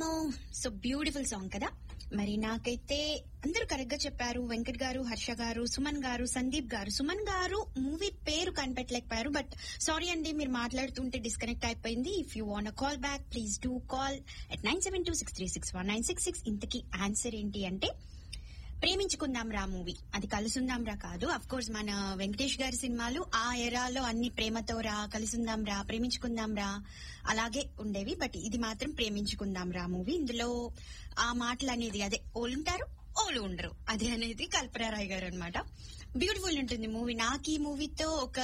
so beautiful song కదా మరి నాకైతే అందరూ కరెక్ట్ గా చెప్పారు వెంకట్ గారు హర్ష గారు సుమన్ గారు సందీప్ గారు సుమన్ గారు మూవీ పేరు కనిపెట్టలేకపోయారు బట్ సారీ అండి మీరు మాట్లాడుతుంటే డిస్కనెక్ట్ అయిపోయింది if you want call back please do call at nine seven two six three six one nine six six ఇంతకీ ఆన్సర్ ఏంటి అంటే ప్రేమించుకుందాం రా మూవీ అది కలుసుందాం రా కాదు అఫ్ కోర్స్ మన వెంకటేష్ గారి సినిమాలు ఆ ఎరాలో అన్ని ప్రేమతో రా కలుసుందాం రా ప్రేమించుకుందాం రా అలాగే ఉండేవి బట్ ఇది మాత్రం ప్రేమించుకుందాం రా మూవీ ఇందులో ఆ మాటలు అనేది అదే ఓలుంటారు ఓలు ఉండరు అదే అనేది కల్పనారాయ్ గారు అనమాట బ్యూటిఫుల్ ఉంటుంది మూవీ నాకు ఈ మూవీతో ఒక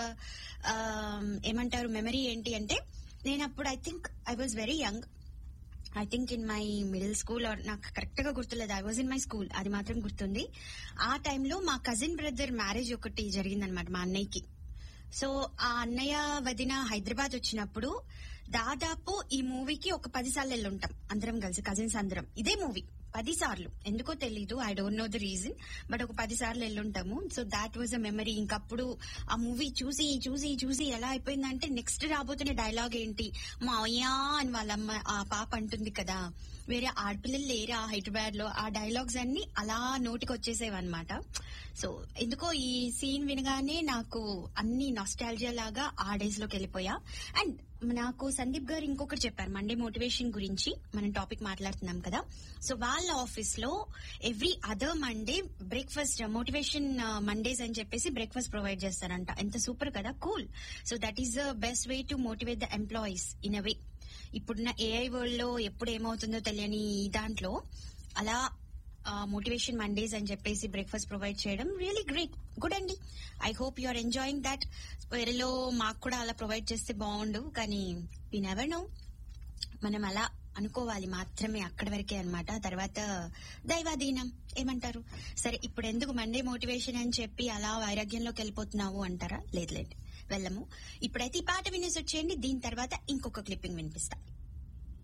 ఆ, ఏమంటారు మెమరీ ఏంటి అంటే నేను అప్పుడు I think I was very young I think in my middle school or నాకు కరెక్ట్ గా గుర్తులేదు I was in my school అది మాత్రం గుర్తుంది ఆ టైంలో మా కజిన్ బ్రదర్ మ్యారేజ్ ఒకటి జరిగిందనమాట మా అన్నయ్యకి సో ఆ అన్నయ్య వదిన హైదరాబాద్ వచ్చినప్పుడు దాదాపు ఈ మూవీకి ఒక పది సార్లు వెళ్ళి ఉంటాం అందరం కలిసి కజిన్స్ అందరం ఇదే మూవీ పది సార్లు ఎందుకో తెలీదు I don't know the reason but ఒక పది సార్లు వెళ్ళుంటాము so that was a memory ఇంకప్పుడు ఆ మూవీ చూసి చూసి చూసి ఎలా అయిపోయిందంటే నెక్స్ట్ రాబోతున్న డైలాగ్ ఏంటి మా అయ్యా అని వాళ్ళమ్మ ఆ పాప అంటుంది కదా వేరే ఆడపిల్లలు లేరా హైదరాబాద్ లో ఆ డైలాగ్స్ అన్ని అలా నోటికి వచ్చేసేవి అనమాట సో ఎందుకో ఈ సీన్ వినగానే నాకు అన్ని నాస్టాలజియా లాగా ఆ డేస్ లోకి వెళ్ళిపోయా అండ్ నాకు సందీప్ గారు ఇంకొకటి చెప్పారు మండే మోటివేషన్ గురించి మనం టాపిక్ మాట్లాడుతున్నాం కదా సో వాళ్ళ ఆఫీస్ లో every other Monday breakfast motivation Mondays అని చెప్పేసి బ్రేక్ఫాస్ట్ ప్రొవైడ్ చేస్తారంట ఎంత సూపర్ కదా cool so that is the best way to motivate the employees in a way ఇప్పుడున్న ఏఐ వరల్డ్ లో ఎప్పుడు ఏమవుతుందో తెలియని ఈ దాంట్లో అలా మోటివేషన్ మండేస్ అని చెప్పేసి బ్రేక్ఫాస్ట్ ప్రొవైడ్ చేయడం రియలీ గ్రేట్ గుడ్ అండి I hope you are enjoying that వేరేలో మాకు కూడా అలా ప్రొవైడ్ చేస్తే బాగుండు కానీ వి నెవర్ నో మనం అలా అనుకోవాలి మాత్రమే అక్కడి వరకే అన్నమాట తర్వాత దైవాధీనం ఏమంటారు సరే ఇప్పుడు ఎందుకు మండే మోటివేషన్ అని చెప్పి అలా వైరాగ్యంలోకి వెళ్ళిపోతున్నావు అంటారా లేదు లేదు వెళ్ళము ఇప్పుడైతే ఈ పాట వినేసి వచ్చేయండి దీని తర్వాత ఇంకొక క్లిప్పింగ్ వినిపిస్తా